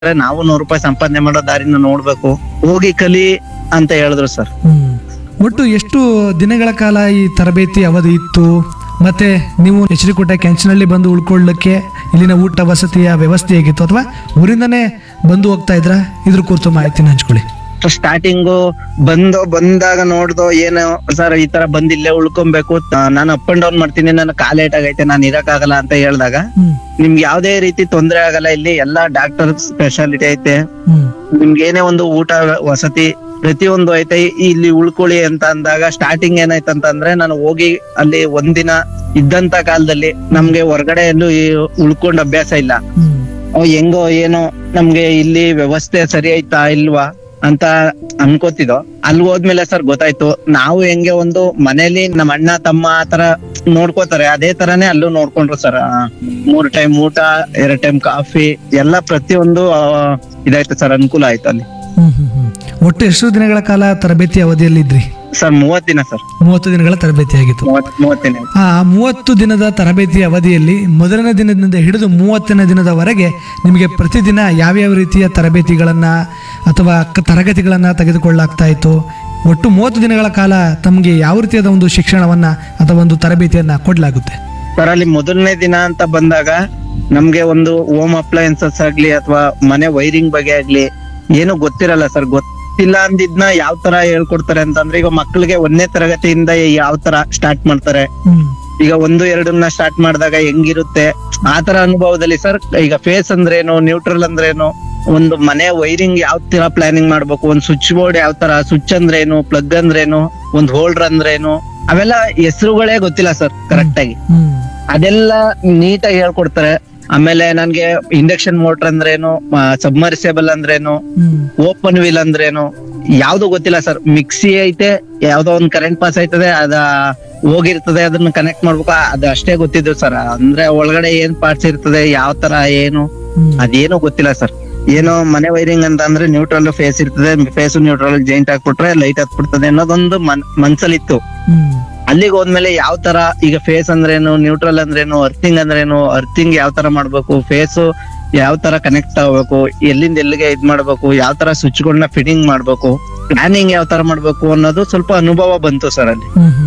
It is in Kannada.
ಅಂದ್ರೆ ನಾವು ನೂರು ರೂಪಾಯಿ ಸಂಪಾದನೆ ಮಾಡೋ ದಾರಿನ ನೋಡ್ಬೇಕು ಹೋಗಿ ಕಲಿ ಅಂತ ಹೇಳಿದ್ರು ಸರ್ ಹ್ಮ್. ಒಟ್ಟು ಎಷ್ಟು ದಿನಗಳ ಕಾಲ ಈ ತರಬೇತಿ ಅವಧಿ ಇತ್ತು ಮತ್ತೆ ನೀವು ಎಚ್ ಡಿ ಕೋಟೆ ಕೆಂಚನಹಳ್ಳಿ ಬಂದು ಉಳ್ಕೊಳ್ಳಕ್ಕೆ ಇಲ್ಲಿನ ಊಟ ವಸತಿಯ ವ್ಯವಸ್ಥೆ ಹೇಗಿತ್ತು ಅಥವಾ ಊರಿಂದನೇ ಬಂದು ಹೋಗ್ತಾ ಇದ್ರ ಇದ್ರ ಕುರಿತು ಮಾಹಿತಿನ ಹಂಚ್ಕೊಳ್ಳಿ ಸ್ಟಾರ್ಟಿಂಗು ಬಂದು ಬಂದಾಗ ನೋಡ್ದೋ ಏನು ಸರ್ ಈ ತರ ಬಂದ್ ಇಲ್ಲೇ ಉಳ್ಕೊಬೇಕು ನಾನು ಅಪ್ ಅಂಡ್ ಡೌನ್ ಮಾಡ್ತೀನಿ ನನ್ನ ಕಾಲ್ ಲೇಟ್ ಆಗೈತೆ ನಾನು ಇರಕ್ಕಾಗಲ್ಲ ಅಂತ ಹೇಳಿದಾಗ ಹ್ಮ್ ನಿಮ್ಗೆ ಯಾವ್ದೇ ರೀತಿ ತೊಂದ್ರೆ ಆಗಲ್ಲ ಇಲ್ಲಿ ಎಲ್ಲಾ ಡಾಕ್ಟರ್ ಸ್ಪೆಷಾಲಿಟಿ ಐತೆ ಹ್ಮ್ ನಿಮ್ಗೆ ಏನೇ ಒಂದು ಊಟ ವಸತಿ ಪ್ರತಿಯೊಂದು ಐತೆ ಇಲ್ಲಿ ಉಳ್ಕೊಳ್ಳಿ ಅಂತ ಅಂದಾಗ ಸ್ಟಾರ್ಟಿಂಗ್ ಏನಾಯ್ತಂತಂದ್ರೆ ನಾನು ಹೋಗಿ ಅಲ್ಲಿ ಒಂದಿನ ಇದ್ದಂತ ಕಾಲದಲ್ಲಿ ನಮ್ಗೆ ಹೊರಗಡೆ ಎಲ್ಲೂ ಈ ಉಳ್ಕೊಂಡ್ ಅಭ್ಯಾಸ ಇಲ್ಲ ಹ್ಮ್ ಅವ್ ಹೆಂಗೋ ಏನೋ ನಮ್ಗೆ ಇಲ್ಲಿ ವ್ಯವಸ್ಥೆ ಸರಿ ಐತಾ ಇಲ್ವಾ ಅಂತ ಅನ್ಕೋತಿದ್ದೋ ಅಲ್ಲಿ ಹೋದ್ಮೇಲೆ ಸರ್ ಗೊತ್ತಾಯ್ತು ನಾವು ಹೆಂಗೆ ಒಂದು ಮನೇಲಿ ನಮ್ಮ ಅಣ್ಣ ತಮ್ಮ ಆತರ ನೋಡ್ಕೋತಾರೆ ಅದೇ ತರಾನೇ ಅಲ್ಲೂ ನೋಡ್ಕೊಂಡ್ರು ಸರ್ ಮೂರ್ ಟೈಮ್ ಊಟ ಎರಡ್ ಟೈಮ್ ಕಾಫಿ ಎಲ್ಲ ಪ್ರತಿಯೊಂದು ಆ, ಇದಾಯ್ತು ಸರ್ ಅನುಕೂಲ ಆಯ್ತು ಅಲ್ಲಿ ಹ್ಮ್ ಹ್ಮ್ ಹ್ಮ್ ಒಟ್ಟು ಎಷ್ಟು ದಿನಗಳ ಕಾಲ ತರಬೇತಿ ಅವಧಿಯಲ್ಲಿ ಇದ್ರಿ ಸರ್ ಮೂವತ್ ದಿನ ಸರ್ ಮೂವತ್ತು ದಿನಗಳ ತರಬೇತಿ ಆಗಿತ್ತು ಮೂವತ್ ಮೂವತ್ ದಿನ ಆ ಮೂವತ್ತು ದಿನದ ತರಬೇತಿ ಅವಧಿಯಲ್ಲಿ ಮೊದಲನೇ ದಿನದಿಂದ ಹಿಡಿದು ಮೂವತ್ತನೇ ದಿನದವರೆಗೆ ನಿಮಗೆ ಪ್ರತಿದಿನ ಯಾವ್ಯಾವ ರೀತಿಯ ತರಬೇತಿಗಳನ್ನ ಅಥವಾ ಕ- ತರಗತಿಗಳನ್ನ ತೆಗೆದುಕೊಳ್ಳಾಗ್ತಾ ಇತ್ತು ಒಟ್ಟು ಮೂವತ್ತು ದಿನಗಳ ಕಾಲ ತಮಗೆ ಯಾವ ರೀತಿಯಾದ ಒಂದು ಶಿಕ್ಷಣವನ್ನ ಅಥವಾ ಒಂದು ತರಬೇತಿಯನ್ನ ಕೊಡಲಾಗುತ್ತೆ ಸರ್ ಅಲ್ಲಿ ಮೊದಲನೇ ದಿನ ಅಂತ ಬಂದಾಗ ನಮ್ಗೆ ಒಂದು ಹೋಮ್ ಅಪ್ಲಯನ್ಸಸ್ ಆಗ್ಲಿ ಅಥವಾ ಮನೆ ವೈರಿಂಗ್ ಬಗ್ಗೆ ಆಗ್ಲಿ ಏನು ಗೊತ್ತಿರಲ್ಲ ಸರ್ ಗೊತ್ತಿಲ್ಲ ಅಂದಿದ್ನ ಯಾವ ತರ ಹೇಳ್ಕೊಡ್ತಾರೆ ಅಂತಂದ್ರೆ ಈಗ ಮಕ್ಳಿಗೆ ಒಂದನೇ ತರಗತಿಯಿಂದ ಯಾವ ತರ ಸ್ಟಾರ್ಟ್ ಮಾಡ್ತಾರೆ ಹ್ಮ್ ಈಗ ಒಂದು ಎರಡನ್ನ ಸ್ಟಾರ್ಟ್ ಮಾಡಿದಾಗ ಹೆಂಗಿರುತ್ತೆ ಆ ತರ ಅನುಭವದಲ್ಲಿ ಸರ್ ಈಗ ಫೇಸ್ ಅಂದ್ರೇನು ನ್ಯೂಟ್ರಲ್ ಅಂದ್ರೇನು ಒಂದು ಮನೆ ವೈರಿಂಗ್ ಯಾವ ತರ ಪ್ಲಾನಿಂಗ್ ಮಾಡ್ಬೇಕು ಒಂದ್ ಸ್ವಿಚ್ ಬೋರ್ಡ್ ಯಾವ ತರ ಸ್ವಿಚ್ ಅಂದ್ರೇನು ಪ್ಲಗ್ ಅಂದ್ರೇನು ಒಂದ್ ಹೋಲ್ಡರ್ ಅಂದ್ರೇನು ಅವೆಲ್ಲ ಹೆಸರುಗಳೇ ಗೊತ್ತಿಲ್ಲ ಸರ್ ಕರೆಕ್ಟ್ ಆಗಿ ಹ್ಮ್ ಅದೆಲ್ಲ ನೀಟಾಗಿ ಹೇಳ್ಕೊಡ್ತಾರೆ ಆಮೇಲೆ ನನ್ಗೆ ಇಂಡಕ್ಷನ್ ಮೋಟರ್ ಅಂದ್ರೇನು ಸಬ್ಮರ್ಸಿಬಲ್ ಅಂದ್ರೇನು ಹ್ಮ್ ಓಪನ್ ವೀಲ್ ಅಂದ್ರೇನು ಯಾವ್ದು ಗೊತ್ತಿಲ್ಲ ಸರ್ ಮಿಕ್ಸಿ ಐತೆ ಯಾವ್ದೋ ಒಂದ್ ಕರೆಂಟ್ ಪಾಸ್ ಆಯ್ತದೆ ಅದ ಹೋಗಿರ್ತದೆ ಅದನ್ನ ಕನೆಕ್ಟ್ ಮಾಡ್ಬೇಕು ಅದು ಅಷ್ಟೇ ಗೊತ್ತಿದ್ದು ಸರ್ ಅಂದ್ರೆ ಒಳಗಡೆ ಏನ್ ಪಾರ್ಟ್ಸ್ ಇರ್ತದೆ ಯಾವ ತರ ಏನು ಹ್ಮ್ ಅದೇನು ಗೊತ್ತಿಲ್ಲ ಸರ್ ಏನೋ ಮನೆ ವೈರಿಂಗ್ ಅಂತ ಅಂದ್ರೆ ನ್ಯೂಟ್ರಲ್ ಫೇಸ್ ಇರ್ತದೆ ಫೇಸ್ ನ್ಯೂಟ್ರಲ್ ಜಾಯಿಂಟ್ ಹಾಕ್ಬಿಟ್ರೆ ಲೈಟ್ ಹತ್ಬಿಡ್ತದೆ ಅನ್ನೋದೊಂದು ಮನ್ ಮನ್ಸಲ್ಲಿತ್ತು ಹ್ಮ್ ಅಲ್ಲಿಗೆ ಹೋದ್ಮೇಲೆ ಯಾವ ತರ ಈಗ ಫೇಸ್ ಅಂದ್ರೇನು ನ್ಯೂಟ್ರಲ್ ಅಂದ್ರೇನು ಅರ್ಥಿಂಗ್ ಅಂದ್ರೇನು ಅರ್ಥಿಂಗ್ ಯಾವ ತರ ಮಾಡ್ಬೇಕು ಫೇಸ್ ಯಾವ ತರ ಕನೆಕ್ಟ್ ಆಗ್ಬೇಕು ಎಲ್ಲಿಂದ ಎಲ್ಲಿಗೆ ಇದ್ ಮಾಡ್ಬೇಕು ಯಾವ ತರ ಸ್ವಿಚ್ ಗಳನ್ನ ಫಿಟ್ಟಿಂಗ್ ಮಾಡ್ಬೇಕು ಪ್ಲಾನಿಂಗ್ ಯಾವ ತರ ಮಾಡ್ಬೇಕು ಅನ್ನೋದು ಸ್ವಲ್ಪ ಅನುಭವ ಬಂತು ಸರ್ ಅಲ್ಲಿ ಹ್ಮ್